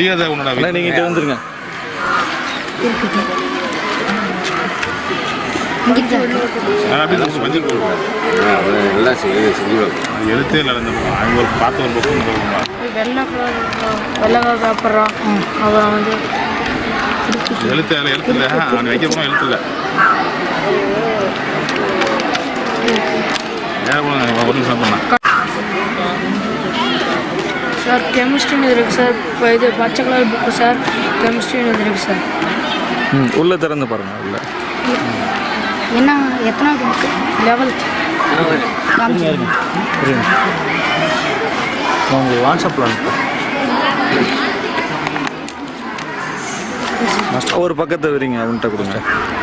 முடியாத உன்னோட அண்ணா நீங்கள் இங்கே வந்துருங்க நான் அப்படியே நம்ம மஞ்சள் போடுவேன் எல்லாம் செஞ்சு செஞ்சுருவாங்க அது எழுத்தே இல்லை அந்த அவங்க ஒரு பார்த்து ஒரு புக்கு போடுவோம் வெள்ளை கலர் வெள்ளை கலர் பேப்பர்றோம் அப்புறம் வந்து எழுத்து அதில் எழுத்து இல்லை அவன் வைக்க போனால் எழுத்து இல்லை வேற ஒன்று ஒரு நிமிஷம் பண்ணா சார் கெமிஸ்ட்ரின்னு இருக்குது சார் இப்போ இது பச்சை கலர் புக்கு சார் கெமிஸ்ட்ரின்னு இருக்குது சார் ம் உள்ளே திறந்து பாருங்க உள்ள என்ன எத்தனாவது புக்கு லெவல்த் புரியுங்க நான் உங்களுக்கு வாட்ஸ்அப்பில் அனுப்புகிறேன் ஒரு பக்கத்தை வரீங்க அவன்கிட்ட கொடுங்க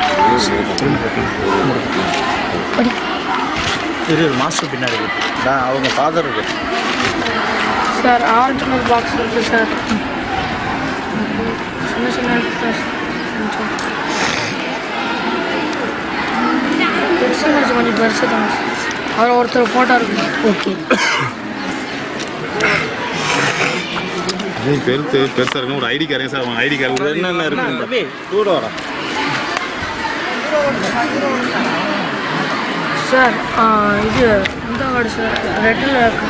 இரு மாஸ்டர் பின்னாடி இருக்கு. நான் அவங்க ஃபாதர் இருக்கு சார் ஆரஞ்சு கலர் பாக்ஸ் இருக்குது சார் சின்ன சின்ன இருக்குது சார் பெருசு கொஞ்சம் கொஞ்சம் பெருசு தாங்க அதில் ஒருத்தர் ஃபோட்டோ இருக்குது ஓகே அது பெருத்து பெருசாக இருக்கும் ஒரு ஐடி காரங்க சார் அவன் ஐடி கார்டு என்னென்ன இருக்கு கூட வர சார் ஆ, இது இந்த கார்டு சார் ரெட்டில் இருக்கு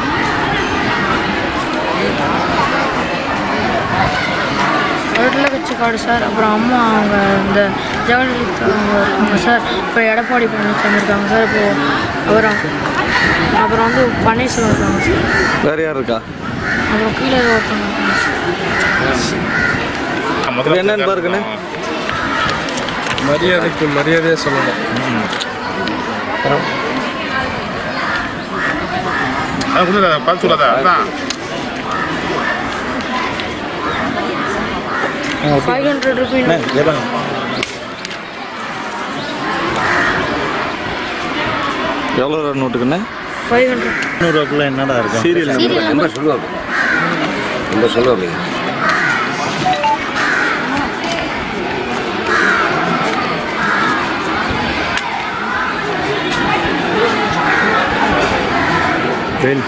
ரெட்டில் வச்ச கார்டு சார் அப்புறம் அம்மா அவங்க இந்த ஜெகலலிதா அவங்க இருக்காங்க சார் இப்போ எடப்பாடி பழனிசாமி இருக்காங்க சார் இப்போ அப்புறம் அப்புறம் வந்து பன்னீர்செல்வம் இருக்காங்க சார் வேற யார் இருக்கா அப்புறம் கீழே ஒருத்தவங்க இருக்காங்க சார் இது என்னன்னு பாருங்கண்ணே. மரியாதைக்கு மரியாதையாக சொல்லணும் அது கொடுங்க பார்த்து சொல்லாதா அதான் ஃபைவ் ஹண்ட்ரட் ருபீஸ் எவ்வளோ நோட்டுக்குண்ணே ஃபைவ் ஹண்ட்ரட் நூறுரூவாக்குள்ள என்னடா இருக்கும் சீரியல் ரொம்ப சொல்லுவாங்க ரொம்ப சொல்லுவாங்க வேல்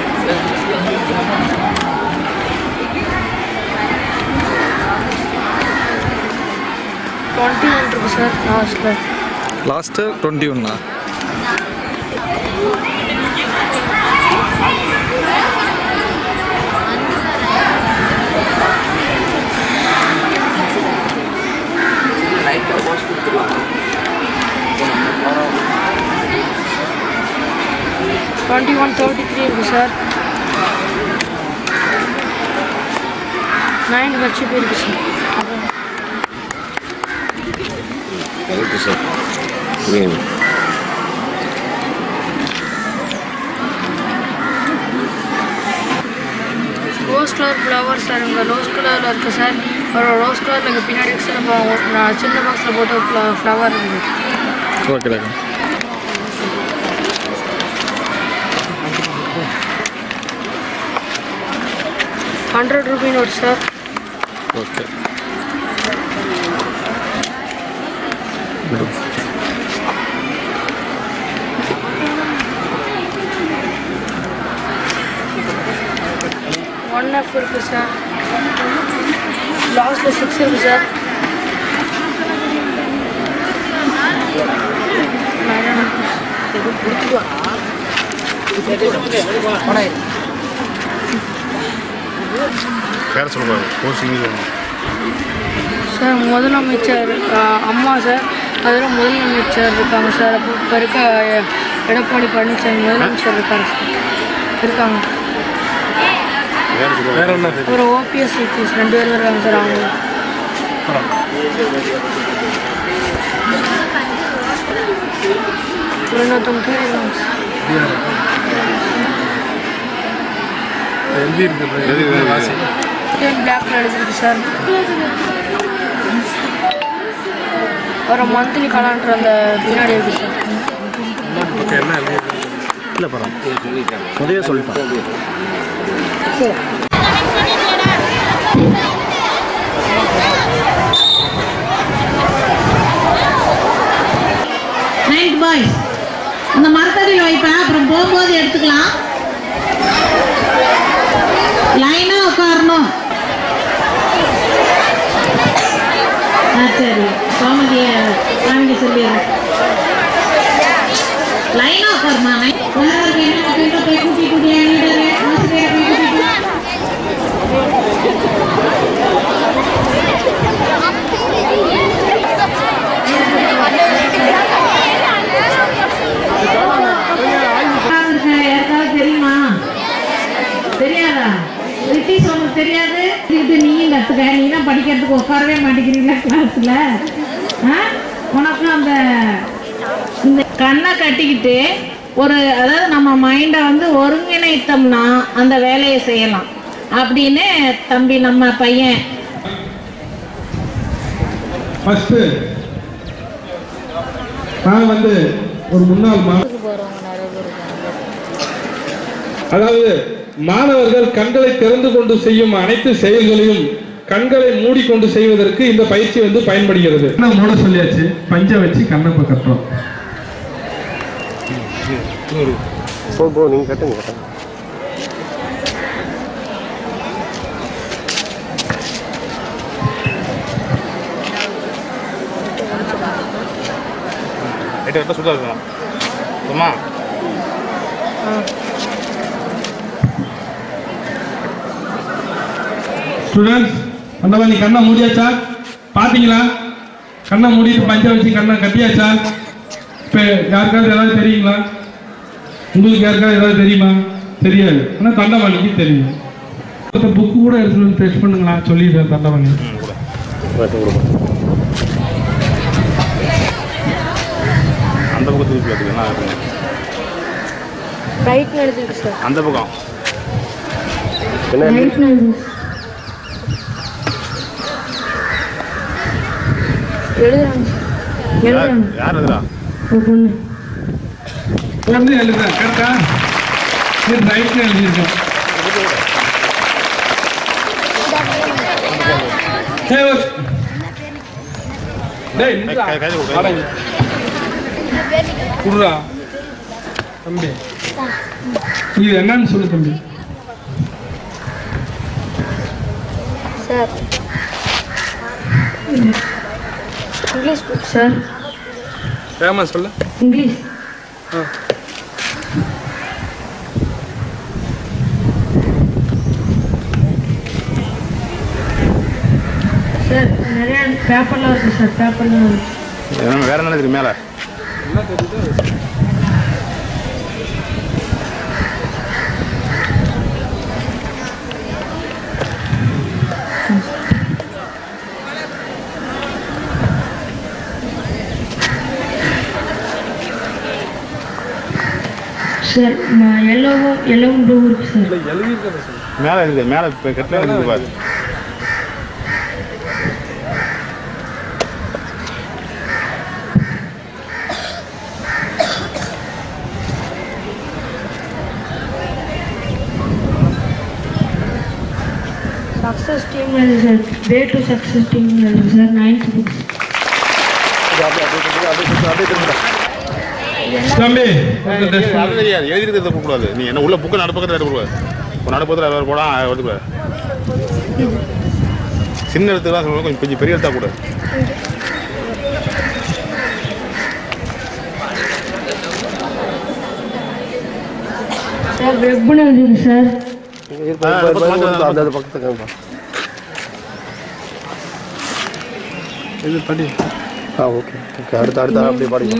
டுவெண்ட்டி ஒன் இருக்கு சார் லாஸ்ட்டில் லாஸ்ட்டு டுவெண்ட்டி ஒன்னா டுவெண்ட்டி ஒன் தேர்ட்டி த்ரீ இருக்கு சார் நைன் வச்சு போயிருக்கு சார் அப்புறம் கரெக்டு சார் புரியுது ரோஸ் கலர் ஃப்ளவர் சார் இங்கே ரோஸ் கலரில் இருக்குது சார் ஒரு ரோஸ் கலரில் இங்கே பின்னாடி இருக்கு சார் அப்புறம் நான் சின்ன பாக்ஸில் போட்ட ஃப்ளவர் இருக்குது okay hundred rupee note sir okay one F இருக்குது சார் லாஸ்ட்டில் சிக்ஸ் இருக்குது சார் பேர சொல்லுவாங்க கோச்சிங் சார் முதலமைச்சர் ஆ, அம்மா சார் அதில் முதலமைச்சர் இருக்காங்க சார் அப்போ இப்போ இருக்க எ- எடப்பாடி பழனிசாமி முதலமைச்சர் இருக்காங்க சார் இருக்காங்க வேற சொல்லுவாங்க வேற என்ன அப்புறம் ஓபிஎஸ் யூபிஎஸ் ரெண்டு பேரும் இருக்காங்க சார் அவங்க அப்புறம் இன்னொருத்தவங்க கீழே இருக்காங்க சார் எழுதி எழுதி இருக்குது இருக்குது. ராசி பிளாக் எழுதிருக்கு சார் ஒரு மந்த்லி கலாண்டர் அந்த பின்னாடி இருக்கு சார் ஓகே என்ன எழுதி இல்லை பரவாயில்ல சொல்லிட்டாங்க முதலே சொல்லிட்டேன் நைட் பாய்ஸ் அந்த மரத்தடியில் வைப்பேன் அப்புறம் போகும்போது எடுத்துக்கலாம் லைனாக உட்காரணும் ஆ சரி கோமதியை காமிக்க சொல்லிடுறேன் லைனா உட்காருமா யாராருக்கு என்ன அப்படின்ற போய் கூட்டி கூட்டி அணிடுறேன் ஆசிரியரை போய் கூட்டிட்டு உட்கார்ந்திருக்க யாருக்காவது தெரியுமா தெரியாதா ரிட்டிஷ் உனக்கு தெரியாது இது நீயும் கத்துக்க நீ தான் படிக்கிறதுக்கு உட்காரவே மாட்டேங்கிறீங்களா கிளாஸ்ல உனக்கு அந்த இந்த கண்ணை கட்டிக்கிட்டு ஒரு அதாவது நம்ம மைண்டை வந்து ஒருங்கிணைத்தோம்னா அந்த வேலையை செய்யலாம் அப்படின்னு தம்பி நம்ம பையன் ஃபஸ்ட்டு நான் வந்து ஒரு முன்னாள் மா அதாவது மாணவர்கள் கண்களை திறந்து கொண்டு செய்யும் அனைத்து செயல்களையும் கண்களை மூடிக்கொண்டு செய்வதற்கு இந்த பயிற்சி வந்து பயன்படுகிறது கண்ணை மூட சொல்லியாச்சு பஞ்சை வச்சு கண்ணை இப்ப கட்டுறோம் போ போ நீங்கள் கட்டுங்க கட்டுங்க லைட்டாக கரெக்டாக சுத்தம் இருக்கணும் அம்மா ஸ்டூடெண்ட்ஸ் அந்த மாதிரி நீ கண்ணை மூடியாச்சா பார்த்தீங்களா கண்ணை மூடிட்டு பஞ்சை வச்சு கண்ணை கட்டியாச்சா இப்போ யாருக்காவது ஏதாவது தெரியுங்களா உங்களுக்கு யாருக்காவது ஏதாவது தெரியுமா தெரியாது ஆனால் தண்டவாணிக்கு தெரியும் புக்கு கூட எடுத்துட்டு வந்து டெஸ்ட் பண்ணுங்களா சொல்லிடுறேன் தண்டவாணி ம் கூட கட்டு கொடுப்போம் அந்த பக்கம் திருப்பி எடுத்துக்கலாம் இருக்குங்க ரைட் எழுதிருக்கு சார் அந்த பக்கம் என்ன ரைட் எழுதுறாங்க சார் யார் எழுதுறாங்க யார் எதுரா ஒரு பொண்ணு ஒன்று எழுதுறேன் கரெக்டா இது ரைட்ல எழுதியிருக்கேன் ஏய், ஒரு- டேய், நில்லுடா. கை- கையில கொடு, வாடா கையில இங்க. குடுறா தம்பி இது என்னன்னு சொல்லு தம்பி சார் இங்கிலீஷ் புக் சார் வேகமா சொல்லு இங்கிலீஷ் சார் நிறைய பேப்பர்லாம் இருக்கு சார் பேப்பர்லாம் இருக்கு என்ன வேற என்ன தெரியும் மேலே சார் எல்லோவும் எல்லோவும் ப்ளூ இருக்கு சார் மேலே இருக்குது மேலே இப்போ கட்டில இருக்குது பாரு சக்ஸஸ் டீம் எழுது sir way to success team எழுது சார் நைன்த் புக்ஸ் தம்பி வந்து test பண்ணு. அது தெரியாது எழுதிருக்கிறது போகக்கூடாது நீ என்ன உள்ள புக்கு நடுப்பக்கத்தில் எடுக்கக்கூடாது இப்போ நடுப்பக்கத்தில் வேறு போடா எடுத்துக்கூடாது சின்ன எழுத்து தான் சொல்லணும் கொஞ்சம் கொஞ்சம் பெரிய எழுத்தா கூட சார் வெப்னு எழுதிருக்கு சார் அந்த அது பக்கத்துக்கு இது படி ஆ ஓகே ஓகே அடுத்து அடுத்து அப்படியே பாடிங்க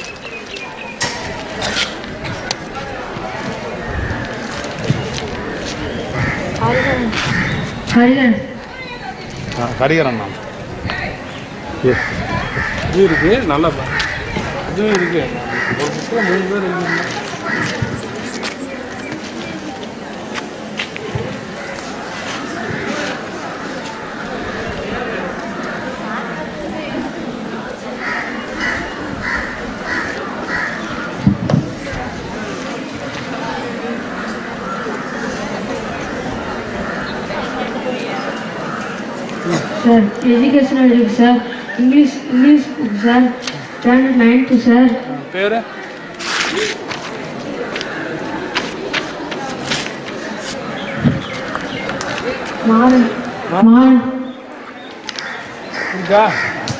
ஹரிகன் கரிகரன் நான் இது இருக்கு நல்லா பாரு இதுவும் இருக்கு ஒரு புக்கில் மூணு பேர் எழுதிருந்தாங்க சார் எஜுகேஷன் எழுதிருக்கு sir English English book sir standard ninth sir பேர் மாறன் மாறன் இருக்கா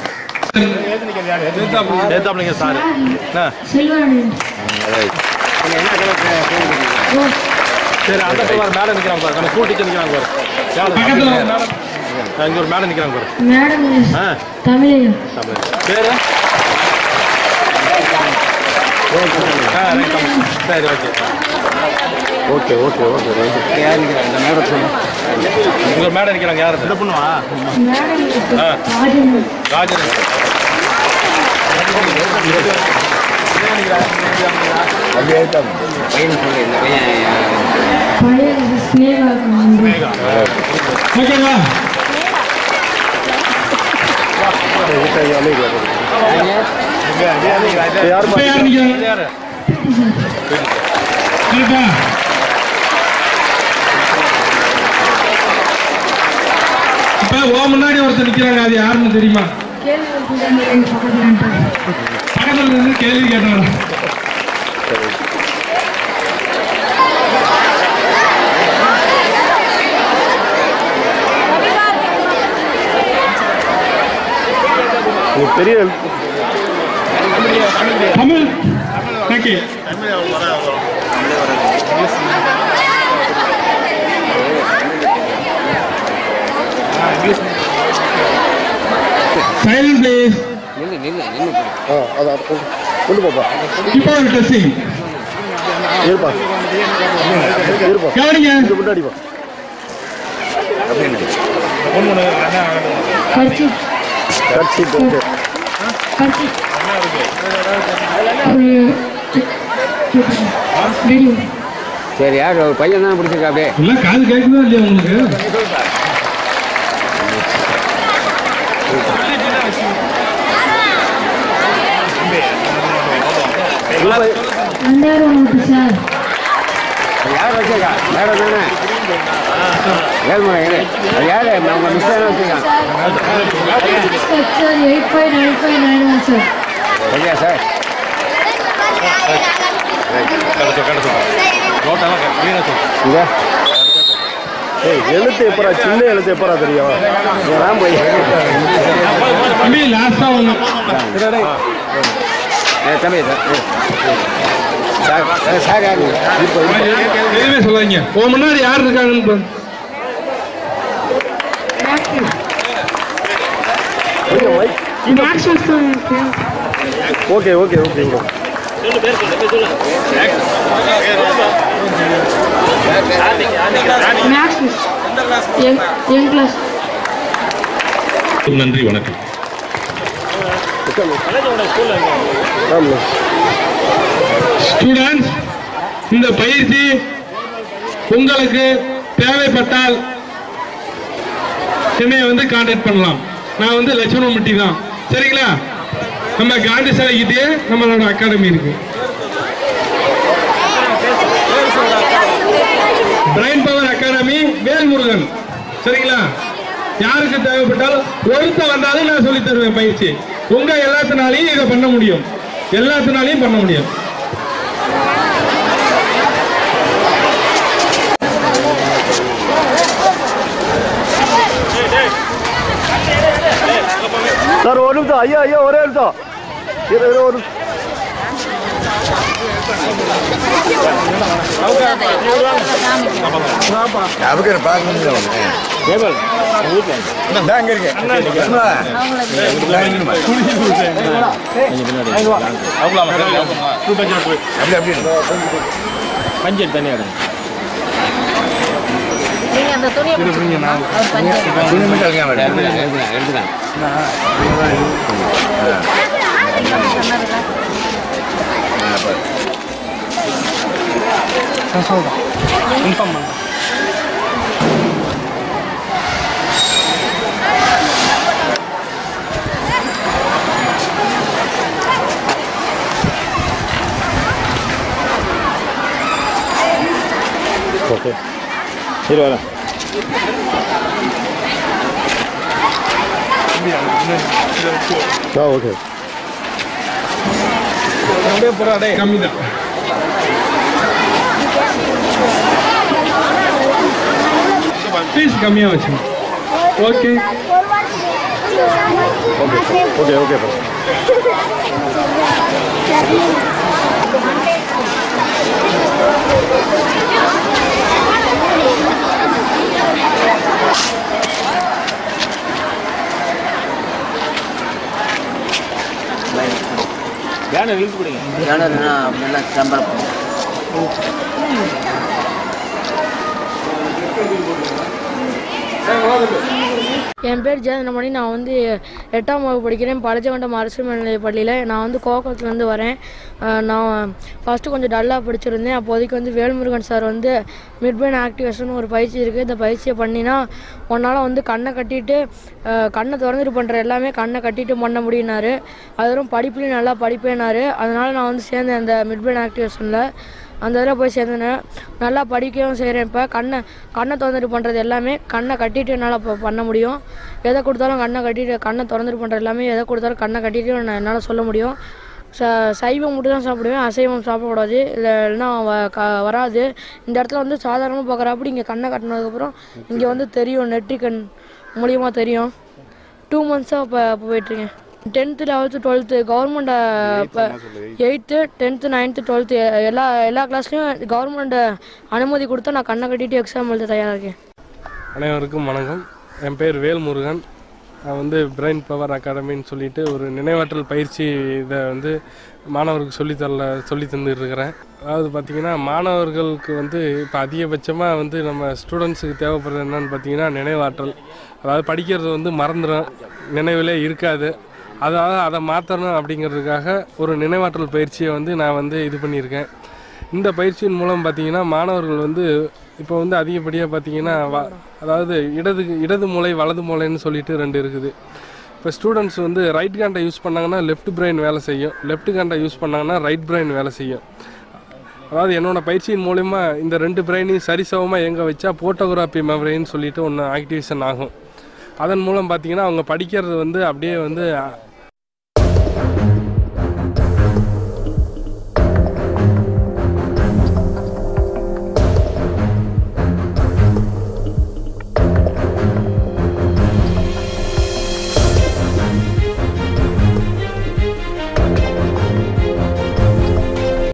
ஏத்தாப்பிள்ளைங்க சார் என்ன செல்வாணி சரி அந்த பாரு மேலே நிற்கிறாங்க பாரு நம்ம ஸ்கூல் டீச்சர் நிற்கிறாங்க பாரு பக்கத்துல மேலே மேலே இங்கே ஒரு மேலே நிற்கிறாங்க பாரு மேடம் ஆ தமிழையும் தமிழ் பேர் ஆ ரைட் தமிழ் சரி ஓகே ஓகே ஓகே ஓகே இங்கே ஒரு மேடம் நிற்கிறாங்க யார் இந்த பொண்ணுவா மேடம் ஆ. ராஜன் ராஜன் பழைய ஸ்னேகா ஓகேவா யார் இப்ப யார் நிக்கிறாங்க யார் இருக்கா இப்ப ஓ முன்னாடி ஒருத்தர் நிக்கிறாங்க அது யாருன்னு தெரியுமா கேள்வி பக்கத்தில் பக்கத்துல இருந்து கேள்வி கேட்டவரா நீங்க பெரிய தமிழ் ஓகே சைலண்ட் ப்ளீஸ் ஆ அதை அதை கொண்டு கொண்டு போப்பா இப்போ ஒரு டெஸ்டிங் இருப்பா இருப்பா கவனிங்க இங்க முன்னாடி வா கட்சி கட்சி ஓகே கட்சி ரெடி சரி யார் ஒரு பையன் தான் பிடிச்சிருக்கா அப்படியே எல்லாம் காது கேட்குதா இல்லையா உங்களுக்கு ரெண்டாயிரம் நோட்டு சார் யார் வச்சிருக்கா மேடம் தானே ஏழ்முறை இரு அது யார் அவங்க மிஸ் தானே வச்சிருக்கான் sir eight five nine five nine one sir சரியா சார் நோட்டெல்லாம் க்ளீனாக சொல்லு இங்கே ஏய் எழுத்து எப்பரா சின்ன எழுத்து எப்பரா தெரியும் இதெல்லாம் போய் தம்பி லாஸ்டா ஒன்று ஏ, தம்பி சார் சார் சார், சார் யார் இப்போ எதுவுமே சொல்லாதீங்க உன் முன்னாடி யார் இருக்காங்கன்னு பாரு. ஓகே ஓகே ஓகேங்க மேக்ஸ் என் என் கிளாஸ் நன்றி வணக்கம் ஆமாம் ஸ்டூடெண்ட்ஸ் இந்த பயிற்சி உங்களுக்கு தேவைப்பட்டால் என்னை வந்து கான்டாக்ட் பண்ணலாம் நான் வந்து லட்சுமணமுட்டி தான் சரிங்களா நம்ம காந்தி சிலைக்கிட்டே நம்மளோட அகாடமி இருக்கு பிரைன் பவர் அகாடமி வேல்முருகன் சரிங்களா யாருக்கு தேவைப்பட்டாலும் ஒருத்த வந்தாலும் நான் சொல்லி தருவேன் பயிற்சி உங்க எல்லாத்தினாலையும் இதை பண்ண முடியும் எல்லாத்தினாலையும் பண்ண முடியும் சார் ஒரு நிமிஷம் ஐயா ஐயா ஒரே நிமிஷம் இரு இரு ஒரு நிமிஷம். பஞ்சர் தனியாக எடுங்க நீங்க அந்த துணியை பிடிச்சிக்கோங்க. அவர் பஞ்சர் எடுத்துக்கலாம் எடுத்துக்கலாம் இன்ஃபார்ம் பண்ண ஓகே சரி வரேன் ஆ ஓகே அப்படியே போகிறா டே கம்மி தான் ஃபீஸ் கம்மியாக வச்சு okay okay okay okay banner இழுத்து கொடுங்க நல்லா சம்பளம் என் பேர் ஜெயந்தமணி நான் வந்து எட்டாம் வகுப்பு படிக்கிறேன் பழச்சகண்டம் அரசு மேல்நிலைப் பள்ளியில் நான் வந்து கோவக்குளத்துலேருந்து வரேன் அஹ் நான் ஃபஸ்ட்டு கொஞ்சம் டல்லாக படிச்சிருந்தேன் அப்போதைக்கு வந்து வேல்முருகன் சார் வந்து மிட்பிரைன் ஆக்டிவேஷன் ஒரு பயிற்சி இருக்குது இந்த பயிற்சியை பண்ணினா உன்னால் வந்து கண்ணை கட்டிட்டு அஹ் கண்ணை திறந்துட்டு பண்ணுற எல்லாமே கண்ணை கட்டிட்டு பண்ண முடியினாரு அதுவும் படிப்புலையும் நல்லா படிப்பேனாரு அதனால் நான் வந்து சேர்ந்தேன் அந்த மிட்பிரைன் ஆக்டிவேஷனில் அந்த இதில் போய் சேர்ந்தேன் நல்லா படிக்கவும் செய்கிறேன் இப்போ கண்ணை கண்ணை திறந்துட்டு பண்ணுறது எல்லாமே கண்ணை கட்டிட்டு என்னால் இப்போ பண்ண முடியும் எதை கொடுத்தாலும் கண்ணை கட்டிட்டு கண்ணை திறந்துட்டு பண்ணுற எல்லாமே எதை கொடுத்தாலும் கண்ணை கட்டிட்டு நான் என்னால் சொல்ல முடியும் ச சைவம் மட்டும் தான் சாப்பிடுவேன் அசைவம் சாப்பிடக்கூடாது இல்லை இல்லைன்னா வ- க வராது இந்த இடத்துல வந்து சாதாரணமாக பார்க்குறப்படி இங்கே கண்ணை கட்டினதுக்கப்புறம் இங்கே வந்து தெரியும் நெற்றிக்கண் மூலியமாக தெரியும் டூ மந்த்ஸாக இப்போ போயிட்டுருக்கேன் டென்த்து லெவல்த்து டுவெல்த்து கவர்மெண்ட் இப்போ எயித்து டென்த்து நைன்த்து டுவெல்த்து எல்லா எல்லா கிளாஸ்லேயும் கவர்மெண்ட் அனுமதி கொடுத்தா நான் கண்ணை கட்டிட்டு எக்ஸாம் எழுத தயாராக இருக்கேன் அனைவருக்கும் வணக்கம் என் பேர் வேல்முருகன் நான் வந்து பிரெயின் பவர் அகாடமின்னு சொல்லிட்டு ஒரு நினைவாற்றல் பயிற்சி இதை வந்து மாணவருக்கு சொல்லித்தரல சொல்லி தந்துட்டு இருக்கிறேன் அதாவது பார்த்திங்கன்னா மாணவர்களுக்கு வந்து இப்போ அதிகபட்சமாக வந்து நம்ம ஸ்டூடெண்ட்ஸுக்கு தேவைப்படுறது என்னன்னு பார்த்தீங்கன்னா நினைவாற்றல் அதாவது படிக்கிறது வந்து மறந்துடும் நினைவிலே இருக்காது அதாவது அதை மாற்றணும் அப்படிங்கிறதுக்காக ஒரு நினைவாற்றல் பயிற்சியை வந்து நான் வந்து இது பண்ணியிருக்கேன் இந்த பயிற்சியின் மூலம் பார்த்தீங்கன்னா மாணவர்கள் வந்து இப்போ வந்து அதிகப்படியாக பார்த்தீங்கன்னா வ- அதாவது இடது இடது மூளை வலது மூளைன்னு சொல்லிட்டு ரெண்டு இருக்குது இப்போ ஸ்டூடெண்ட்ஸ் வந்து ரைட் ஹேண்டை யூஸ் பண்ணாங்கன்னா லெஃப்ட் பிரெயின் வேலை செய்யும் லெஃப்ட் ஹேண்டை யூஸ் பண்ணாங்கன்னா ரைட் பிரெயின் வேலை செய்யும் அதாவது என்னோட பயிற்சியின் மூலயமா இந்த ரெண்டு பிரெயினையும் சரிசமமாக எங்கே வச்சா போட்டோகிராஃபி மெமரின்னு சொல்லிட்டு ஒன்று ஆக்டிவேஷன் ஆகும் அதன் மூலம் பார்த்தீங்கன்னா அவங்க படிக்கிறது வந்து அப்படியே வந்து